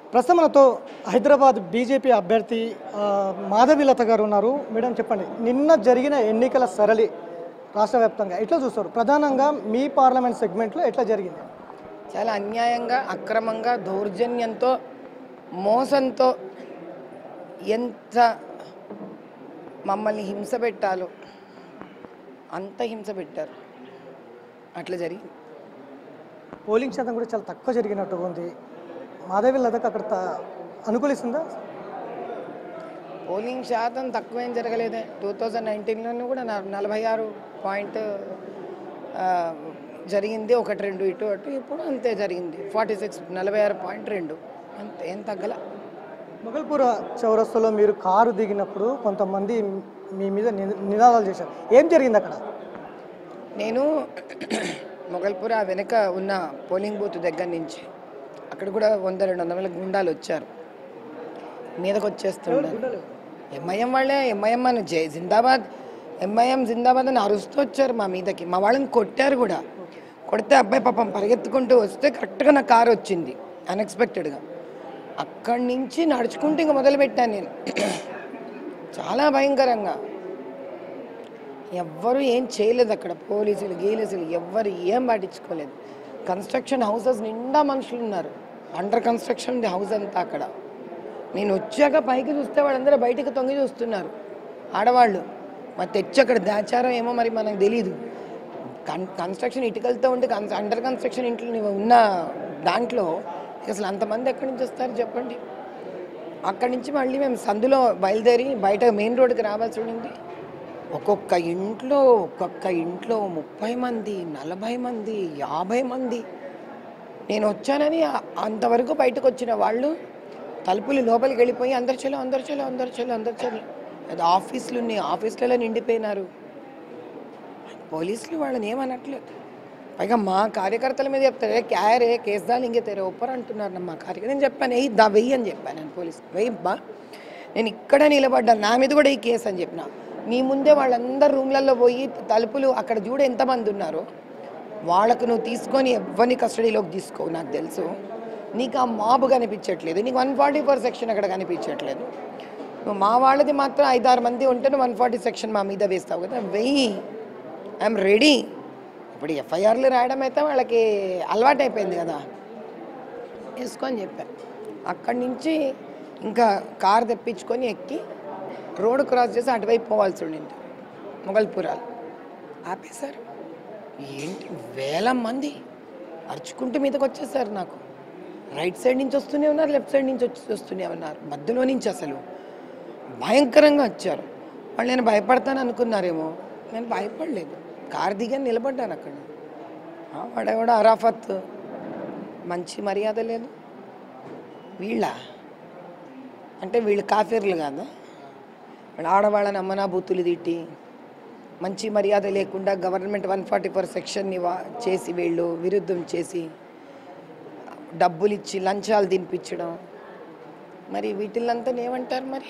ప్రస్తుతం మనతో హైదరాబాద్ బీజేపీ అభ్యర్థి ఆ, మాధవీలత గారు ఉన్నారు మేడం చెప్పండి నిన్న జరిగిన ఎన్నికల సరళి రాష్ట్ర వ్యాప్తంగా ఎట్లా చూస్తారు ప్రధానంగా మీ పార్లమెంట్ సెగ్మెంట్లో ఎట్లా జరిగింది చాలా అన్యాయంగా అక్రమంగా దౌర్జన్యంతో మోసంతో ఎంత మమ్మల్ని హింస పెట్టాలో అంత హింస పెట్టారు అట్లా జరిగింది పోలింగ్ శాతం కూడా చాలా తక్కువ జరిగినట్టుగా ఉంది మాధవీలతకు అక్కడ త- అనుకూలిస్తుందా పోలింగ్ శాతం తక్కువేం జరగలేదే టూ థౌజండ్ నైన్టీన్లోనూ కూడా నా- నలభై ఆరు పాయింట్ ఆ, జరిగింది ఒకటి రెండు ఇటు అటు ఇప్పుడు అంతే జరిగింది ఫార్టీ సిక్స్ నలభై ఆరు పాయింట్ రెండు అంతే ఏం తగ్గల మొగల్పూర చౌరస్తాలో మీరు కారు దిగినప్పుడు కొంతమంది మీ మీద ని- నినాదాలు చేశారు ఏం జరిగింది అక్కడ నేను మొగల్పూర వెనుక ఉన్న పోలింగ్ బూత్ దగ్గర నుంచి అక్కడ కూడా వంద రెండు వందల గుండాలు వచ్చారు మీదకి వచ్చేస్తున్నారు ఎంఐఎం వాళ్ళే ఎంఐఎం అని జై జిందాబాద్ ఎంఐఎం జిందాబాద్ అని అరుస్తూ వచ్చారు మా మీదకి మా వాళ్ళని కొట్టారు కూడా కొడితే అబ్బాయి పాపం పరిగెత్తుకుంటూ వస్తే కరెక్ట్గా నా కారు వచ్చింది అన్ఎక్స్పెక్టెడ్గా అక్కడి నుంచి నడుచుకుంటూ ఇంకా మొదలుపెట్టాను నేను చాలా భయంకరంగా ఎవ్వరు ఏం చేయలేదు అక్కడ పోలీసులు గీలీసులు ఎవ్వరు ఏం పట్టించుకోలేదు కన్స్ట్రక్షన్ హౌసెస్ నిండా మనుషులు ఉన్నారు అండర్ కన్స్ట్రక్షన్ ఉంది హౌస్ అంతా అక్కడ నేను వచ్చాక పైకి చూస్తే వాళ్ళందరూ బయటకు తొంగి చూస్తున్నారు ఆడవాళ్ళు మరి తెచ్చి అక్కడ దాచారో ఏమో మరి మనకు తెలియదు కన్ కన్స్ట్రక్షన్ ఇటుకలతో ఉంటే కన్ అండర్ కన్స్ట్రక్షన్ ఇంట్లో నువ్వు ఉన్న దాంట్లో అసలు అంతమంది ఎక్కడి నుంచి వస్తారు చెప్పండి అక్కడి నుంచి మళ్ళీ మేము సందులో బయలుదేరి బయట మెయిన్ రోడ్డుకి రావాల్సి ఉండింది ఒక్కొక్క ఇంట్లో ఒక్కొక్క ఇంట్లో ముప్పై మంది నలభై మంది యాభై మంది నేను వచ్చానని ఆ- అంతవరకు బయటకు వచ్చిన వాళ్ళు తలుపులు లోపలికి వెళ్ళిపోయి అందరు చెలో అందరు చెలో అందరు చెలో అందరు చెలో అది ఆఫీసులు ఉన్నాయి ఆఫీసులలో నిండిపోయినారు పోలీసులు వాళ్ళని ఏమనట్లేదు పైగా మా కార్యకర్తల మీద చెప్తారు "ఏ క్యా రే కేసుదాలు ఇంకే తెరే ఒప్పర్ అంటున్నారు నా మా కార్యకర్త నేను చెప్పాను వెయ్యి దా వెయ్యి అని చెప్పాను నేను పోలీసు వెయ్యి బా నేను ఇక్కడ నిలబడ్డాను నా మీద కూడా ఈ కేసు అని చెప్పిన నీ ముందే వాళ్ళందరూ రూమ్లలో పోయి తలుపులు అక్కడ చూడ ఎంతమంది ఉన్నారో వాళ్ళకు నువ్వు తీసుకొని ఎవరిని కస్టడీలోకి తీసుకో నాకు తెలుసు నీకు ఆ మాబ్ కనిపించట్లేదు నీకు వన్ ఫార్టీ ఫోర్ సెక్షన్ అక్కడ కనిపించట్లేదు నువ్వు మా వాళ్ళది మాత్రం ఐదారు మంది ఉంటే నువ్వు వన్ ఫార్టీ సెక్షన్ మా మీద వేస్తావు కదా వెయ్యి ఐఎమ్ రెడీ ఇప్పుడు ఎఫ్ఐఆర్లు రాయడం అయితే వాళ్ళకి అలవాటు అయిపోయింది కదా వేసుకొని చెప్పా అక్కడి నుంచి ఇంకా కార్ తెప్పించుకొని ఎక్కి రోడ్ క్రాస్ చేసి అటువైపు పోవాల్సి ఉండింది మొగల్పురాలు ఆపేశారు ఏంటి వేల మంది అరుచుకుంటూ మీదకి వచ్చేసారు నాకు రైట్ సైడ్ నుంచి వస్తూనే ఉన్నారు లెఫ్ట్ సైడ్ నుంచి వచ్చి వస్తూనే ఉన్నారు మధ్యలో నుంచి అసలు భయంకరంగా వచ్చారు వాళ్ళు నేను భయపడతాను అనుకున్నారేమో నేను భయపడలేదు కార్ దిగాను నిలబడ్డాను అక్కడ ఆ, వాడెవడ అరాఫత్ మంచి మర్యాద లేదు వీళ్ళ అంటే వీళ్ళు కాఫీర్లు కాదా వాళ్ళు ఆడవాళ్ళని అమ్మనా బూతులు తిట్టి మంచి మర్యాద లేకుండా గవర్నమెంట్ వన్ ఫార్టీ ఫోర్ సెక్షన్ని వా చేసి వీళ్ళు విరుద్ధం చేసి డబ్బులు ఇచ్చి లంచాలు తినిపించడం మరి వీటిల్లంతా ఏమంటారు మరి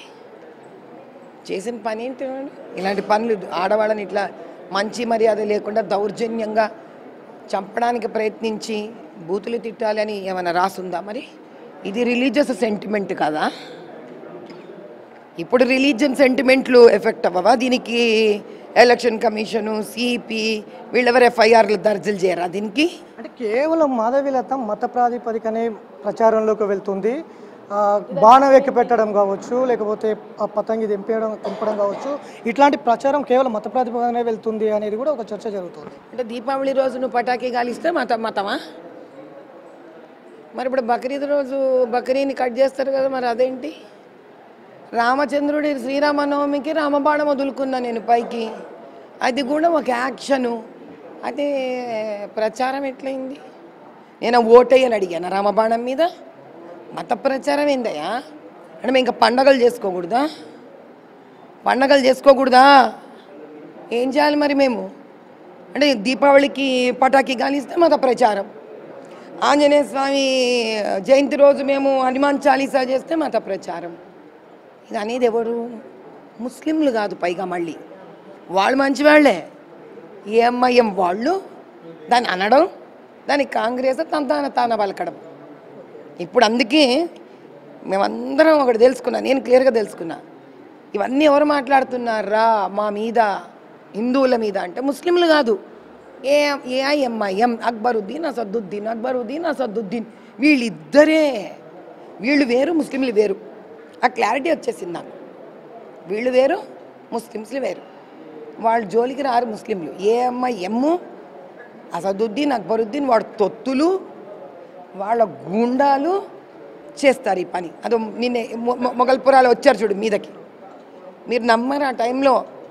చేసిన పని ఏంటి వాళ్ళు? ఇలాంటి పనులు ఆడవాళ్ళని ఇట్లా మంచి మర్యాద లేకుండా దౌర్జన్యంగా చంపడానికి ప్రయత్నించి బూతులు తిట్టాలని ఏమైనా రాసుందా మరి ఇది రిలీజియస్ సెంటిమెంట్ కదా ఇప్పుడు రిలీజియన్ సెంటిమెంట్లు ఎఫెక్ట్ అవ్వవా దీనికి ఎలక్షన్ కమిషను సిపి వీళ్ళెవరు ఎఫ్ఐఆర్లు దర్జలు చేయరా దీనికి అంటే కేవలం మాధవీలత మత ప్రాతిపదికనే ప్రచారంలోకి వెళ్తుంది ఆ, బాణం ఎక్కి పెట్టడం కావచ్చు లేకపోతే ఆ పతంగి దింపేయడం తెంపడం కావచ్చు ఇట్లాంటి ప్రచారం కేవలం మత ప్రాతిపదికనే వెళ్తుంది అనేది కూడా ఒక చర్చ జరుగుతుంది అంటే దీపావళి రోజు నువ్వు పటాకీ కాలిస్తే మత మతమా మరి ఇప్పుడు బక్రీద్ రోజు బక్రీని కట్ చేస్తారు కదా మరి అదేంటి రామచంద్రుడి శ్రీరామనవమికి రామబాణం వదులుకున్నా నేను పైకి అది కూడా ఒక యాక్షను అదే ప్రచారం ఎట్లయింది నేను ఓటేయని అడిగాను రామబాణం మీద మత ప్రచారం ఏందయ్యా అంటే మేము ఇంకా పండగలు చేసుకోకూడదా పండగలు చేసుకోకూడదా ఏం చేయాలి మరి మేము అంటే దీపావళికి పటాకి కాలిస్తే మత ప్రచారం ఆంజనేయ స్వామి జయంతి రోజు మేము హనుమాన్ చాలీసా చేస్తే మత ప్రచారం ఇది అనేది ఎవరు ముస్లింలు కాదు పైగా మళ్ళీ వాళ్ళు మంచివాళ్లే ఏఎంఐఎం వాళ్ళు దాన్ని అనడం దానికి కాంగ్రెస్ తన తాన తాన పలకడం ఇప్పుడు అందుకే మేమందరం ఒకటి తెలుసుకున్నా నేను క్లియర్గా తెలుసుకున్నా ఇవన్నీ ఎవరు మాట్లాడుతున్నారా మా మీద హిందువుల మీద అంటే ముస్లింలు కాదు ఏ ఏఐఎంఐఎం అక్బరుద్దీన్ అసదుద్దీన్ అక్బరుద్దీన్ అసదుద్దీన్ వీళ్ళిద్దరే వీళ్ళు వేరు ముస్లింలు వేరు ఆ క్లారిటీ వచ్చేసింది నాకు వీళ్ళు వేరు ముస్లిమ్స్లు వేరు వాళ్ళ జోలికి రారు ముస్లింలు ఏఎంఐఎం అసదుద్దీన్ అక్బరుద్దీన్ వాడు తొత్తులు వాళ్ళ గుండాలు చేస్తారు ఈ పని అదో నిన్నే మొ- మొ- మొగల్పురాలు వచ్చారు చూడు మీదకి మీరు నమ్మరు ఆ టైంలో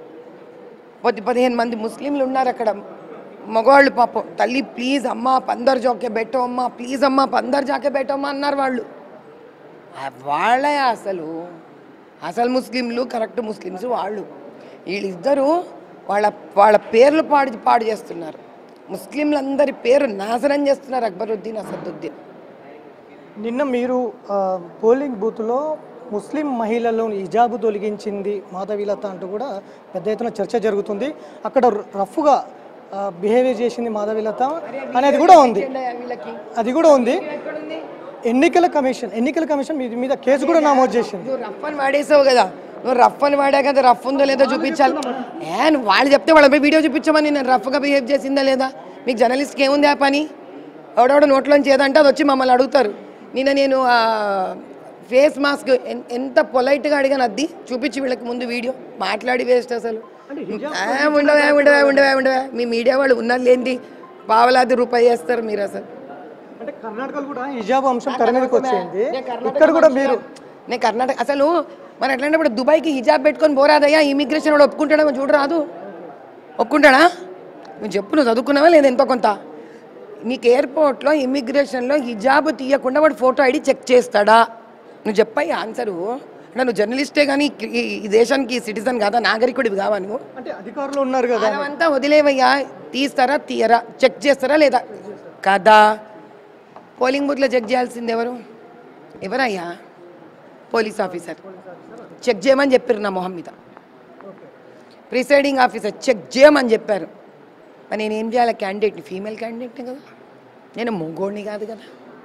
పది పదిహేను మంది ముస్లింలు ఉన్నారు అక్కడ మగవాళ్ళు పాపం తల్లి ప్లీజ్ అమ్మా పందర్ జాకే బెట్టో అమ్మా ప్లీజ్ అమ్మా పందర్ జాకే బెట్టో అమ్మా అన్నారు వాళ్ళు ఆ వాళ్ళే అసలు అసలు ముస్లింలు కరెక్ట్ ముస్లిమ్స్ వాళ్ళు వీళ్ళిద్దరూ వాళ్ళ వాళ్ళ పేర్లు పాడు పాడు చేస్తున్నారు ముస్లింలందరి పేరు నాశనం చేస్తున్నారు అక్బరుద్దీన్ అసదుద్దీన్ నిన్న మీరు ఆ, పోలింగ్ బూత్లో ముస్లిం మహిళలను హిజాబు తొలగించింది మాధవీలత అంటూ కూడా పెద్ద ఎత్తున చర్చ జరుగుతుంది అక్కడ రఫ్గా బిహేవియర్ చేసింది మాధవీలత అనేది కూడా ఉంది వీళ్ళకి అది కూడా ఉంది ఎక్కడుంది ఎన్నికల కమిషన్ ఎన్నికల కమిషన్ మీ మీద కేసు కూడా నమోదు చేసింది నువ్వు రఫ్ అని వాడేసావు కదా నువ్వు రఫ్ అని వాడా కదా రఫ్ ఉందో లేదో చూపించాలి ఏ నువ్వు వాళ్ళు చెప్తే వాళ్ళపై వీడియో చూపించమని నేను రఫ్గా బిహేవ్ చేసిందా లేదా మీకు జర్నలిస్ట్కి ఏముంది ఆ పని ఎవడెవడ నోట్లోంచి ఏదంటే అది వచ్చి మమ్మల్ని అడుగుతారు నిన్న నేను ఆ ఫేస్ మాస్క్ ఎన్- ఎంత పొలైట్గా అడిగాను అది చూపించి వీళ్ళకి ముందు వీడియో మాట్లాడి వేస్ట్ అసలు ఏ ఉండవే ఉండవే ఉండవే ఉండవే మీ మీడియా వాళ్ళు ఉన్నది లేనిది పావలాది రూపాయి చేస్తారు మీరు అసలు అంటే కర్ణాటకలో కూడా హిజాబ్ అంశం తెర మీదకి వచ్చింది ఇక్కడ కూడా మీరు నేను కర్ణాటక అసలు మరి ఎట్లాంటప్పుడు దుబాయ్కి హిజాబ్ పెట్టుకొని పోరాదయ్యా ఇమిగ్రేషన్ వాడు ఒప్పుకుంటాడేమో చూడరాదు ఒప్పుకుంటాడా నువ్వు చెప్పు నువ్వు చదువుకున్నావా లేదా ఎంతో కొంత నీకు ఎయిర్పోర్ట్లో ఇమిగ్రేషన్లో హిజాబ్ తీయకుండా వాడు ఫోటో ఐడి చెక్ చేస్తాడా నువ్వు చెప్పాయి ఆన్సరు అంటే నువ్వు జర్నలిస్టే కానీ ఈ ఈ దేశానికి సిటిజన్ కాదా నాగరికుడివి కావా నువ్వు అంటే అధికారులు ఉన్నారు కదా మనమంతా వదిలేవయ్యా తీస్తారా తీయరా చెక్ చేస్తారా లేదా కదా పోలింగ్ బూత్లో చెక్ చేయాల్సింది ఎవరు ఎవరయ్యా పోలీస్ ఆఫీసర్ చెక్ చేయమని చెప్పారు నా మొహం మీద ప్రిసైడింగ్ ఆఫీసర్ చెక్ చేయమని చెప్పారు మరి నేను ఏం చేయాలి క్యాండిడేట్ని ఫీమేల్ క్యాండిడేట్ని కదా నేను మొగోడిని కాదు కదా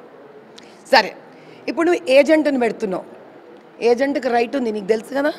సరే ఇప్పుడు నువ్వు ఏజెంట్ని పెడుతున్నావు ఏజెంట్కి రైట్ ఉంది నీకు తెలుసు కదా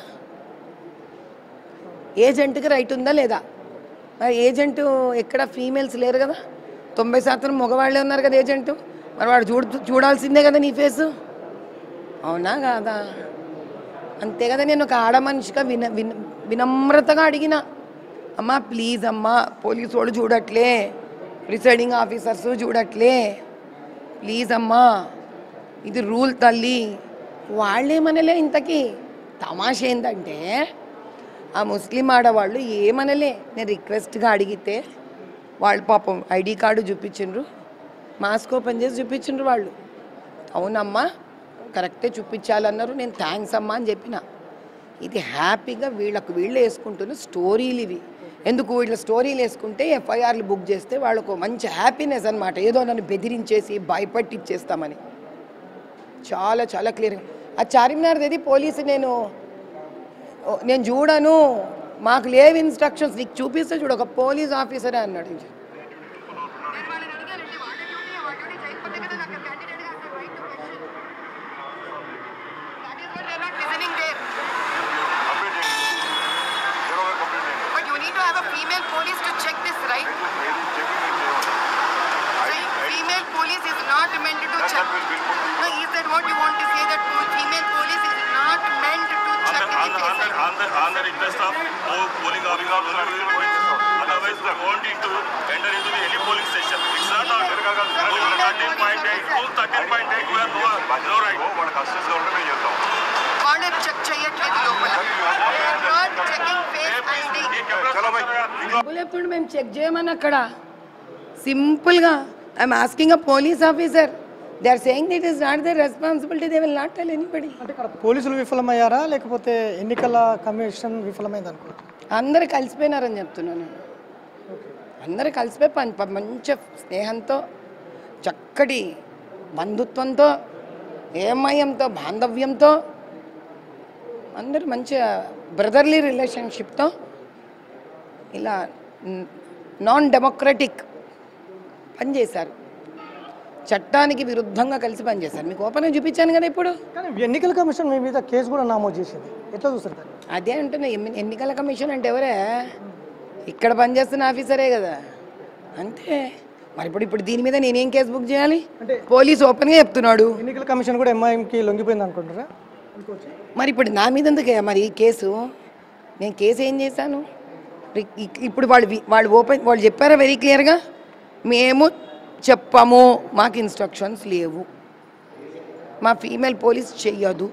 ఏజెంట్కి రైట్ ఉందా లేదా మరి ఏజెంట్ ఎక్కడ ఫీమేల్స్ లేరు కదా తొంభై శాతం మగవాళ్ళే ఉన్నారు కదా ఏజెంట్ మరి వాడు చూడ చూడాల్సిందే కదా నీ ఫేసు అవునా కాదా అంతే కదా నేను ఒక ఆడ మనిషిగా విన విన వినమ్రతగా అడిగిన అమ్మా ప్లీజ్ అమ్మా పోలీసు వాళ్ళు చూడట్లే ప్రిసైడింగ్ ఆఫీసర్స్ చూడట్లే ప్లీజ్ అమ్మా ఇది రూల్ తల్లి వాళ్ళేమనలే ఇంతకీ తమాష ఏంటంటే ఆ ముస్లిం ఆడవాళ్ళు ఏమనలే నేను రిక్వెస్ట్గా అడిగితే వాళ్ళు పాపం ఐడి కార్డు చూపించిండ్రు మాస్క్ ఓపెన్ చేసి చూపించిండ్రు వాళ్ళు అవునమ్మా కరెక్టే చూపించాలన్నారు నేను థ్యాంక్స్ అమ్మా అని చెప్పిన ఇది హ్యాపీగా వీళ్ళకు వీళ్ళు వేసుకుంటున్న స్టోరీలు ఇవి ఎందుకు వీళ్ళ స్టోరీలు వేసుకుంటే ఎఫ్ఐఆర్లు బుక్ చేస్తే వాళ్ళకు మంచి హ్యాపీనెస్ అనమాట ఏదో నన్ను బెదిరించేసి భయపట్టిచ్చేస్తామని చాలా చాలా క్లియర్గా ఆ చార్మినార్ది పోలీసు నేను ఓ, నేను చూడను మాకు లేవు ఇన్స్ట్రక్షన్స్ నీకు చూపిస్తే చూడు ఒక పోలీస్ ఆఫీసరే అన్నాడు But you need to have a female police to check this, right? So female police is not meant to check. No, is that what you want to say? That po- female police is not meant to check the face ID? on the on the request of all polling officers only we will do it. Otherwise, we won't into enter into any polling station. It's not our rule 13.8. Rule 13.8 we have no, no right. వాళ్ళు check చేయట్లేదు లోపల not checking face ID డబ్బులు ఎప్పుడు మేము check చేయమని అక్కడ సింపుల్గా I'm asking a police officer they are saying that is not the responsibility they will not tell anybody అంటే ఇక్కడ పోలీసులు విఫలమయ్యారా లేకపోతే ఎన్నికల కమిషన్ విఫలమైంది అనుకో అందరు కలిసిపోయినారని చెప్తున్నాను అందరు కలిసిపోయి పం- ప- మంచి స్నేహంతో చక్కటి బంధుత్వంతో ఏమయంతో బాంధవ్యంతో అందరూ మంచి బ్రదర్లీ రిలేషన్షిప్తో ఇలా నాన్ డెమోక్రటిక్ పనిచేశారు చట్టానికి విరుద్ధంగా కలిసి పనిచేశారు మీకు ఓపెన్గా చూపించాను కదా ఇప్పుడు కానీ ఎన్నికల కమిషన్ మీ మీద కేసు కూడా నమోదు చేసింది ఎట్లా చూస్తారు దాన్ని అదే అంటున్నా ఎన్ని- ఎన్నికల కమిషన్ అంటే ఎవరే ఇక్కడ పనిచేస్తున్న ఆఫీసరే కదా అంతే మరి ఇప్పుడు ఇప్పుడు దీని మీద నేనేం కేసు బుక్ చేయాలి అంటే- పోలీసు ఓపెన్గా చెప్తున్నాడు ఎన్నికల కమిషన్ కూడా ఎంఐఎంకి లొంగిపోయింది అనుకుంటారా అనుకోవచ్చు మరి ఇప్పుడు నా మీద ఎందుకే మరి ఈ కేసు నేను కేసు ఏం చేశాను ఇ- ఇ- ఇప్పుడు వాళ్ళు వి- వాళ్ళు ఓపెన్ వాళ్ళు చెప్పారా వెరీ క్లియర్గా మేము చెప్పము మాకు ఇన్స్ట్రక్షన్స్ లేవు మా ఫీమేల్ పోలీస్ చెయ్యదు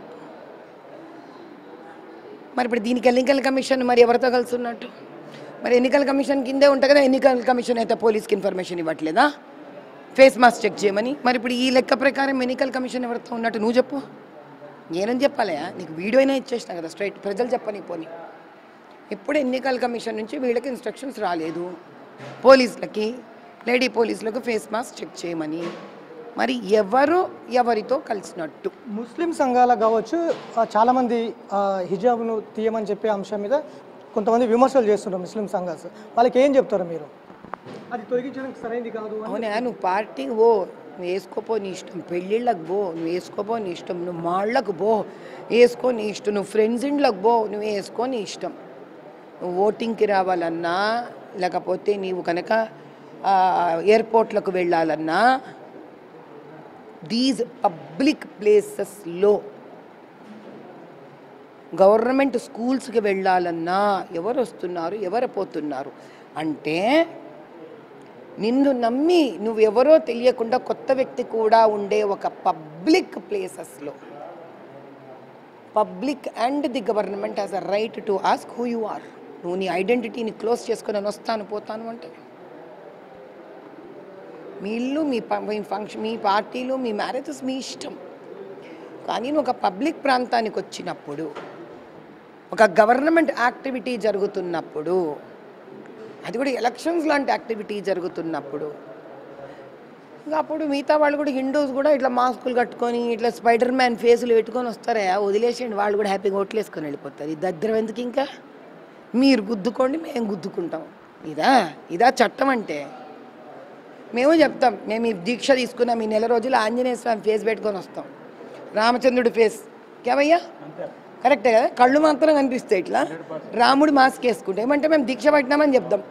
మరి ఇప్పుడు దీనికి ఎన్నికల కమిషన్ మరి ఎవరితో కలిసి ఉన్నట్టు మరి ఎన్నికల కమిషన్ కిందే ఉంటుంది కదా ఎన్నికల కమిషన్ అయితే పోలీస్కి ఇన్ఫర్మేషన్ ఇవ్వట్లేదా ఫేస్ మాస్క్ చెక్ చేయమని మరి ఇప్పుడు ఈ లెక్క ప్రకారం ఎన్నికల కమిషన్ ఎవరితో ఉన్నట్టు నువ్వు చెప్పు నేనని చెప్పాలయా నీకు వీడియో అయినా ఇచ్చేసిన కదా స్ట్రైట్ ప్రజలు చెప్పని పోని ఇప్పుడు ఎన్నికల కమిషన్ నుంచి వీళ్ళకి ఇన్స్ట్రక్షన్స్ రాలేదు పోలీసులకి లేడీ పోలీసులకు ఫేస్ మాస్క్ చెక్ చేయమని మరి ఎవరు ఎవరితో కలిసినట్టు ముస్లిం సంఘాలకు కావచ్చు ఆ, చాలామంది ఆ, హిజాబ్ను తీయమని చెప్పే అంశం మీద కొంతమంది విమర్శలు చేస్తున్నారు ముస్లిం సంఘాలు వాళ్ళకి ఏం చెప్తారు మీరు అది తొలగించడానికి సరైనది కాదు అవునా నువ్వు పార్టీకి పో నువ్వు వేసుకోపో నీ ఇష్టం పెళ్ళిళ్ళకి పో నువ్వు వేసుకోపో నీ ఇష్టం నువ్వు మాళ్ళకు పో వేసుకో నీ ఇష్టం నువ్వు ఫ్రెండ్స్ ఇంట్లోకి పో నువ్వు వేసుకో నీ ఇష్టం నువ్వు ఓటింగ్కి రావాలన్నా లేకపోతే నీవు కనుక ఆ, ఎయిర్పోర్ట్లకు వెళ్ళాలన్నా దీస్ పబ్లిక్ ప్లేసెస్లో గవర్నమెంట్ స్కూల్స్కి వెళ్ళాలన్నా ఎవరు వస్తున్నారు ఎవరు పోతున్నారు అంటే నిన్ను నమ్మి నువ్వెవరో తెలియకుండా కొత్త వ్యక్తి కూడా ఉండే ఒక పబ్లిక్ ప్లేసెస్లో public and the government has a right to ask who you are నువ్వు నీ ఐడెంటిటీని క్లోజ్ చేసుకొని నేను వస్తాను పోతాను అంటే మీ ఇల్లు మీ ప- మీ ఫంక్షన్ మీ పార్టీలు మీ మ్యారేజెస్ మీ ఇష్టం కానీ నువ్వు ఒక పబ్లిక్ ప్రాంతానికి వచ్చినప్పుడు ఒక గవర్నమెంట్ యాక్టివిటీ జరుగుతున్నప్పుడు అది కూడా ఎలక్షన్స్ లాంటి యాక్టివిటీ జరుగుతున్నప్పుడు ఇంకా అప్పుడు మిగతా వాళ్ళు కూడా హిందూస్ కూడా ఇట్లా మాస్కులు కట్టుకొని ఇట్లా స్పైడర్ మ్యాన్ ఫేసులు పెట్టుకొని వస్తారా వదిలేసేయండి వాళ్ళు కూడా హ్యాపీగా ఓట్లేసుకొని వెళ్ళిపోతారు ఈ దద్దరం ఎందుకు ఇంకా మీరు గుద్దుకోండి మేము గుద్దుకుంటాం ఇదా ఇదా చట్టం అంటే మేము చెప్తాం మేము ఈ దీక్ష తీసుకున్నాం ఈ నెల రోజులు ఆంజనేయ స్వామి ఫేస్ పెట్టుకొని వస్తాం రామచంద్రుడి ఫేస్ కేవయ్యా కరెక్టే కదా కళ్ళు మాత్రం కనిపిస్తాయి ఇట్లా రాముడు మాస్క్ వేసుకుంటే ఏమంటే మేము దీక్ష పట్టినామని చెప్దాం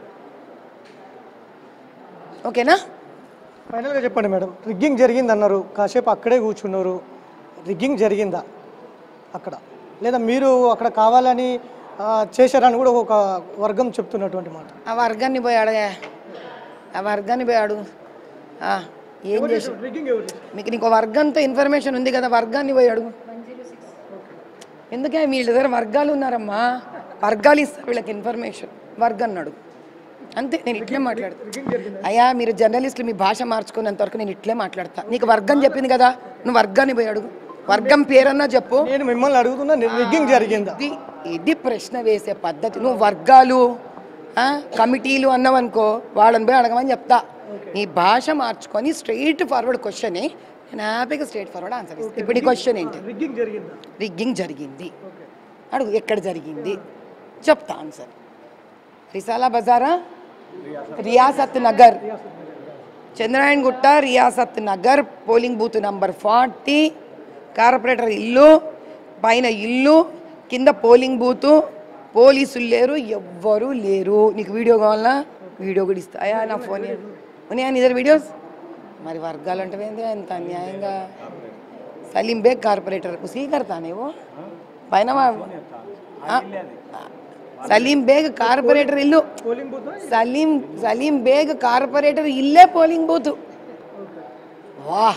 ఓకేనా ఫైనల్గా చెప్పండి మేడం రిగ్గింగ్ జరిగింది అన్నారు కాసేపు అక్కడే కూర్చున్నారు రిగ్గింగ్ జరిగిందా అక్కడ లేదా మీరు అక్కడ కావాలని ఆ, చేశారని కూడా ఒక వర్గం చెప్తున్నటువంటి మాట ఆ వర్గాన్ని పోయి అడగా ఆ వర్గాన్ని పోయి అడుగు ఆ, ఏం చేసి రిగ్గింగ్ ఎవరు మీకు నీకు వర్గంతో ఇన్ఫర్మేషన్ ఉంది కదా వర్గాన్ని పోయి అడుగు ఎందుకే వీళ్ళ దగ్గర వర్గాలు ఉన్నారమ్మా వర్గాలు ఇస్తారు వీళ్ళకి ఇన్ఫర్మేషన్ వర్గాన్ని అడుగు అంతే నేను ఇట్లే మాట్లాడతా అయ్యా మీరు జర్నలిస్టులు మీ భాష మార్చుకున్నంత వరకు నేను ఇట్లే మాట్లాడతా నీకు వర్గం చెప్పింది కదా నువ్వు వర్గాన్ని పోయి అడుగు వర్గం పేరన్నా చెప్పు నేను మిమ్మల్ని అడుగుతున్నా రిగ్గింగ్ జరిగిందా ఇది ఇది ప్రశ్న వేసే పద్ధతి నువ్వు వర్గాలు ఆ, కమిటీలు అన్నావనుకో వాళ్ళని పోయి అడగమని చెప్తా నీ భాష మార్చుకొని స్ట్రైట్ ఫార్వర్డ్ క్వశ్చన్ నేను హ్యాపీగా స్ట్రైట్ ఫార్వర్డ్ ఆన్సర్ ఇస్తాను ఇప్పుడు ఈ క్వశ్చన్ ఏంటి రిగ్గింగ్ జరిగిందా రిగ్గింగ్ జరిగింది అడుగు ఎక్కడ జరిగింది చెప్తా ఆన్సర్ రిసాలా బజారా Riyasat Nagar Chandrayangutta Riyasat Nagar polling booth number forty corporator ఇల్లు పైన ఇల్లు కింద పోలింగ్ బూత్ పోలీసులు లేరు ఎవ్వరూ లేరు నీకు వీడియో కావాలా వీడియో కూడా ఇస్తాయా నా ఫోన్ ఉన్నాయా నీ దగ్గర వీడియోస్ మరి వర్గాలు అంటే ఏంది ఎంత అన్యాయంగా సలీం బేగ్ కార్పొరేటర్ ఉసీ కడతా నీవు పైన వా- ఆ, సలీం బేగ్ కార్పొరేటర్ ఇల్లు polling booth Salim Salim Baig corporator ఇల్లే పోలింగ్ బూత్ వా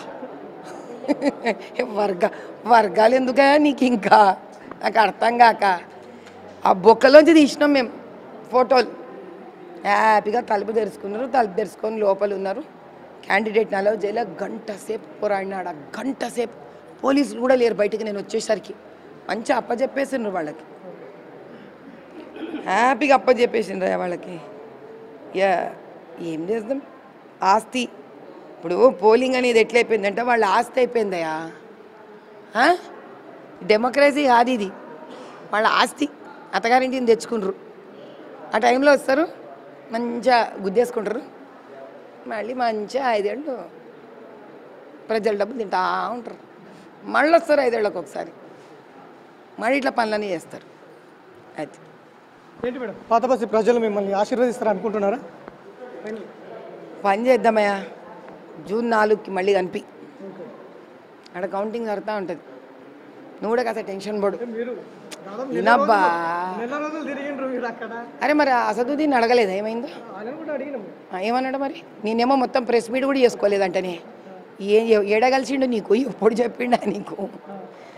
వర్గ వర్గాలు ఎందుకా నీకు ఇంకా నాకు అర్థం కాక ఆ బొక్కలోంచి తీసినాం మేము ఫోటోలు హ్యాపీగా తలుపు తెరుచుకున్నారు తలుపు తెరుచుకొని లోపల ఉన్నారు క్యాండిడేట్ అలౌ చేయలే గంట సేపు పోరాడినాడు ఆ గంట సేపు పోలీసులు కూడా లేరు బయటికి నేను వచ్చేసరికి మంచి అప్పచెప్పేసిండ్రు వాళ్ళకి హ్యాపీగా అప్పచెప్పేసిండ్రు వాళ్ళకి యా ఏం చేద్దాం ఆస్తి ఇప్పుడు పోలింగ్ అనేది ఎట్లయిపోయిందంటే వాళ్ళ ఆస్తి అయిపోయిందయా ఆ? డెమోక్రసీ కాదు ఇది వాళ్ళ ఆస్తి అత్తగారింటిని తెచ్చుకుంటారు ఆ టైంలో వస్తారు మంచిగా గుద్దేసుకుంటారు మళ్ళీ మంచిగా ఐదేళ్ళు ప్రజల డబ్బులు తింటా ఉంటారు మళ్ళీ వస్తారు ఐదేళ్ళకి ఒకసారి మళ్ళీ ఇట్లా పనులన్నీ చేస్తారు అది ఏంటి మేడం పాతబస్తి ప్రజలు మిమ్మల్ని ఆశీర్వదిస్తారు అనుకుంటున్నారా పని చేద్దామయ్యా జూన్ నాలుగుకి మళ్ళీ కనిపి ఆడ కౌంటింగ్ జరుగుతూ ఉంటుంది నువ్వు కూడా కాస్త టెన్షన్ పడు మీరు దాదాపు వినబ్బా నెల రోజులు తిరిగిండ్రు మీరు అక్కడ అరే మరి అసదుద్దీన్ అడగలేదు ఏమైందో ఆయన కూడా అడిగినాము ఆ, ఏమన్నాడు మరి నేనేమో మొత్తం ప్రెస్ మీట్ కూడా చేసుకోలేదంటనే ఏ ఏడ కలిసిండు నీకు ఎప్పుడు చెప్పిండా నీకు